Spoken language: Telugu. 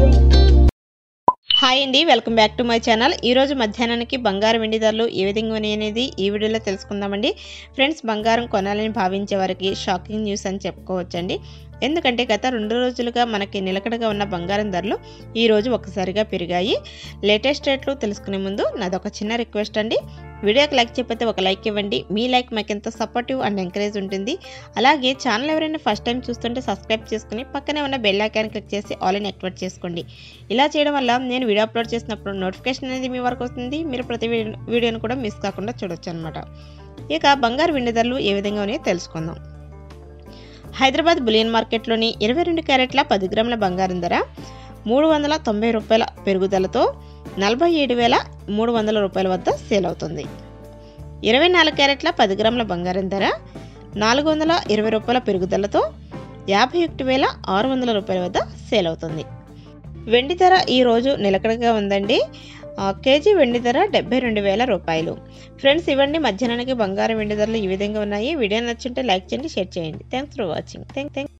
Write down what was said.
హాయ్ అండి welcome back to my channel ఈరోజు మధ్యాహ్నానికి బంగారం వెండి ధరలు ఏ విధంగా ఉన్నాయి అనేది ఈ వీడియోలో తెలుసుకుందామండి ఫ్రెండ్స్ బంగారం కొనాలని భావించే వారికి షాకింగ్ న్యూస్ అని చెప్పుకోవచ్చండి ఎందుకంటే గత రెండు రోజులుగా మనకి నిలకడగా ఉన్న బంగారం ధరలు ఈ రోజు ఒక్కసారిగా పెరిగాయి లేటెస్ట్ రేట్లు తెలుసుకునే ముందు నాదొక చిన్న రిక్వెస్ట్ అండి వీడియోకి లైక్ చెప్పితే ఒక లైక్ ఇవ్వండి మీ లైక్ మాకు ఎంతో సపోర్టివ్ అండ్ ఎంకరేజ్ ఉంటుంది అలాగే ఛానల్ ఎవరైనా ఫస్ట్ టైం చూస్తుంటే సబ్స్క్రైబ్ చేసుకుని పక్కనే ఉన్న బెల్ ఐకాన్ క్లిక్ చేసి ఆల్ ఇన్ యాక్టివేట్ చేసుకోండి ఇలా చేయడం వల్ల నేను వీడియో అప్లోడ్ చేసినప్పుడు నోటిఫికేషన్ అనేది మీ వరకు వస్తుంది మీరు ప్రతి వీడియో- వీడియోని కూడా మిస్ కాకుండా చూడొచ్చు అనమాట ఇక బంగారు వెండి ధరలు ఏ విధంగా ఉన్నాయో తెలుసుకుందాం హైదరాబాద్ బులియన్ మార్కెట్లోని ఇరవై రెండు క్యారెట్ల పది గ్రాముల బంగారం ధర మూడు వందల తొంభై రూపాయల పెరుగుదలతో నలభై ఏడు వేల మూడు వందల రూపాయల వద్ద సేల్ అవుతుంది ఇరవై నాలుగు క్యారెట్ల పది గ్రాముల బంగారం ధర నాలుగు వందల ఇరవై రూపాయల పెరుగుదలతో యాభై ఒకటి వేల ఆరు వందల రూపాయల వద్ద సేల్ అవుతుంది వెండి ధర ఈరోజు నిలకడగా ఉందండి ఆ, కేజీ వెండి ధర డెబ్బై రెండు వేల రూపాయలు ఫ్రెండ్స్ ఇవన్నీ మధ్యాహ్నానికి బంగారం వెండి ధరలు ఈ విధంగా ఉన్నాయి వీడియో నచ్చుంటే లైక్ చేయండి షేర్ చేయండి thanks for watching thank thank